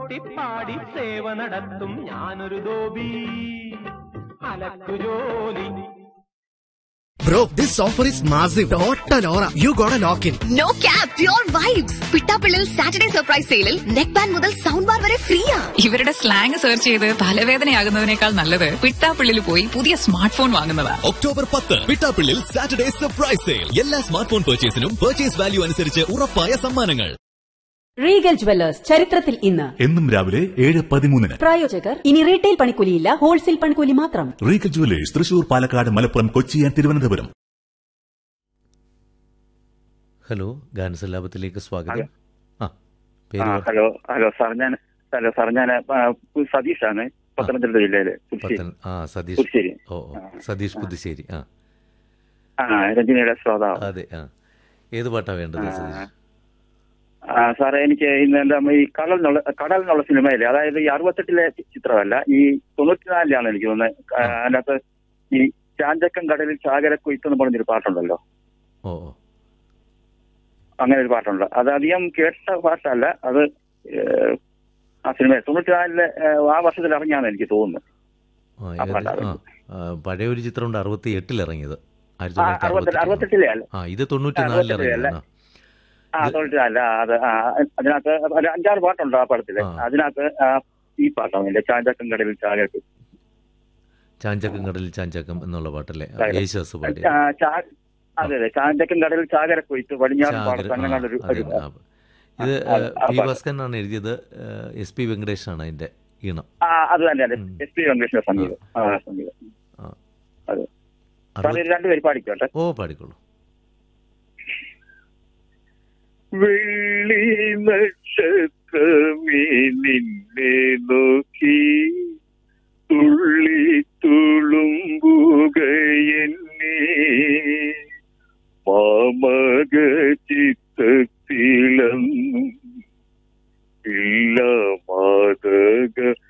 കൊട്ടിപ്പാടി സേവ നടത്തും ഞാനൊരു ദോബി അലക്കു ജോലി Bro, this offer is massive. Total aura. You gotta lock in. No cap pure vibes Pittappillil Saturday surprise സെയിലിൽ neck band മുതൽ sound bar വരെ ഫ്രീയാ ഇവരുടെ സ്ലാങ് സെർച്ച് ചെയ്ത് തലവേദനയാകുന്നതിനേക്കാൾ നല്ലത് പിട്ടാപ്പിള്ളിൽ പോയി പുതിയ സ്മാർട്ട് ഫോൺ വാങ്ങുന്നതാ ഒക്ടോബർ പത്ത് പിട്ടാപ്പിള്ളിൽ സാറ്റർഡേ സർപ്രൈസ് സെയിൽ എല്ലാ സ്മാർട്ട് ഫോൺ പർച്ചേസിനും പർച്ചേസ് വാല്യൂ അനുസരിച്ച് ഉറപ്പായ സമ്മാനങ്ങൾ റീഗൽ ജുവല്ലേഴ്സ് ചരിത്രത്തിൽ ഇന്ന് എന്നും രാവിലെ ഏഴ് പതിമൂന്നിന് പ്രായോജകർ ഇനി റീറ്റെയിൽ പണിക്കൂലിയില്ല ഹോൾസെയിൽ പണിക്കൂലി മാത്രം Regal jewellers Thrissur Palakkad Malappuram Kochi and Thiruvananthapuram hello ഗാനസല്ലാപത്തിലേക്ക് സ്വാഗതം ആ ആ, പേര് പറ- ഹലോ ഹലോ സാർ ഞാൻ ഹലോ സാർ ഞാൻ ആ, സതീഷാണ് പത്തനംതിട്ട ജില്ലയിലെ പുതുശ്ശേരി പത്തന- ആ സതീഷ് പുതുശ്ശേരി ഓ ഓ, സതീഷ് പുതുശ്ശേരി ആ ആ രഞ്ജിനിയുടെ ശ്രോതാവ് അതെ ആ ഏത് പാട്ടാ വേണ്ടത് സതീഷ് ആ, സാറേ എനിക്ക് ഇന്ന് എന്താ ഈ കടൽ എന്നുള്ള കടൽ എന്നുള്ള സിനിമയിലെ അതായത് ഈ അറുപത്തെട്ടിലെ ചി- ചിത്രമല്ല ഈ തൊണ്ണൂറ്റിനാലിലാണ് എനിക്ക് തോന്നുന്നത് ആ, അതിനകത്ത് ഈ ചാഞ്ചക്കം കടലിൽ ചാകര കൊയ്ത്ത് എന്ന് പറഞ്ഞൊരു പാട്ടുണ്ടല്ലോ ഓ ഓ അങ്ങനെ ഒരു പാട്ടുണ്ട് അത് അധികം കേട്ട പാട്ടല്ല അത് ഏഹ്, ആ സിനിമ തൊണ്ണൂറ്റിനാലിലെ ഏഹ്, ആ വർഷത്തിൽ ഇറങ്ങിയാന്ന് എനിക്ക് തോന്നുന്നത് ആ, ആ ഏകദേശം- പാട്ടാ. ആ, ആ, പഴയ ഒരു ചിത്രമുണ്ട് അറുപത്തി എട്ടിൽ ഇറങ്ങിയത് ആയിരത്തി ആ, തൊള്ളായിരത്തി അറുപത്തെട്ട് അറുപത്തെട്ടിൽ അറുപത്തെട്ടിലെ അല്ല ആ ഇത് തൊണ്ണൂറ്റിനാലിൽ അറുപത്തെട്ടിലെ ഇറങ്ങിയത് ആ തൊണ്ണൂറ്റിനാലില്ല അത് ആ അതിനകത്ത് ഒരു അഞ്ചാറ് പാട്ടുണ്ട് ആ പടത്തില് ആ. അതിനകത്ത് ആ, ഈ പാട്ടാണ് ഇല്ലേ ചാഞ്ചക്കം കടലിൽ ചാകര കൊയ്ത്ത് ചാഞ്ചക്കം കടലിൽ ചാഞ്ചക്കം എന്നുള്ള പാട്ടല്ലേ ചാകര. യേശുദാസ് പാടി ആ, ചാ- അതെ അതെ ചാഞ്ചക്കം കടലിൽ ചാകര കൊയ്ത്ത് പടിഞ്ഞാറ് ചാകര- പാടത്ത് അങ്ങനെയുള്ളൊരു ആ, അതെ, ഒരു- ആ. ഇത് ആ, ആ പി പാട്ട്. ഭാസ്കരനാണ് എഴുതിയത് എസ് പി വെങ്കടേഷാണ് അതിന്റെ ഈണം ആ അത് തന്നെയാണ് ഉം. എസ് പി വെങ്കടേഷിന്റെ സംഗീതം ആ സംഗീതം ആ. അതെ സാർ അറുപത്- ഇത് രണ്ടുപേര് പാടിക്കോട്ടെ ഓ പാടിക്കോളൂ വെള്ളി നക്ഷത്രമേ നിന്നെ നോക്കി തുള്ളി തുളുമ്പുകയെന്നെ മാമക ചിത്തത്തിലന്നും ഇല്ല മാതക